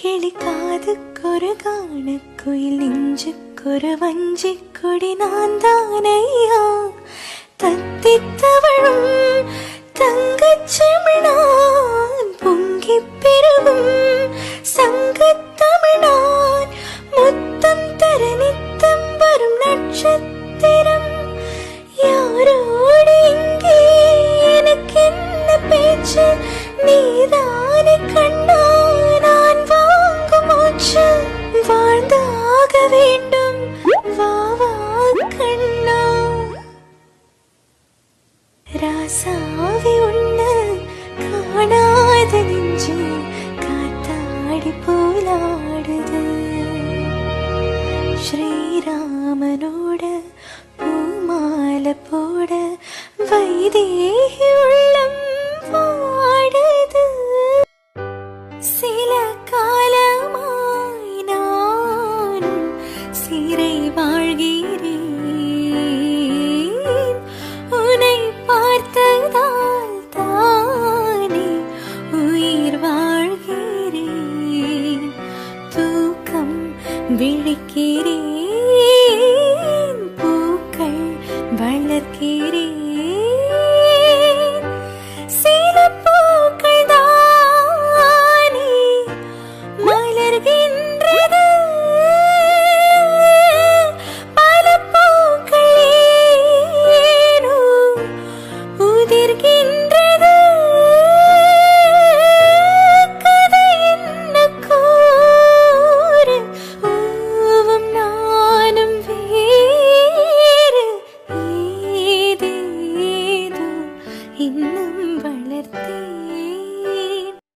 கிளி காதுக்கொரு காண குயில் நெஞ்சுக்கொரு வஞ்சி கொடி நான் தானையா தத்தித்தவழும் தங்கச் செமிழான் பொங்கிப் பெருகும் சங்கத்தமிழான் முத்தம் தர நித்தம் வரும் நட்சத்திரம் யாரோடு இங்கே எனக்கு என்ன பேச்சு நீதானே கண்ணா நான் வாங்கும் மூச்சு வாழ்ந்தாக வேண்டும் வா வா கண்ணா ராசாவி உன்ன காணாத நெஞ்சு காத்தாடி போலாடுது ஸ்ரீராமனோட பூமாலை போட வைதேகி உள்ளம் வாடுது சில காலமாய் நானும் சிறை வாழ்கிறேன் உன்னை பார்த்ததால் தானே உயிர் வாழ்கிறேன் தூக்கம் விழிக்கிறேன்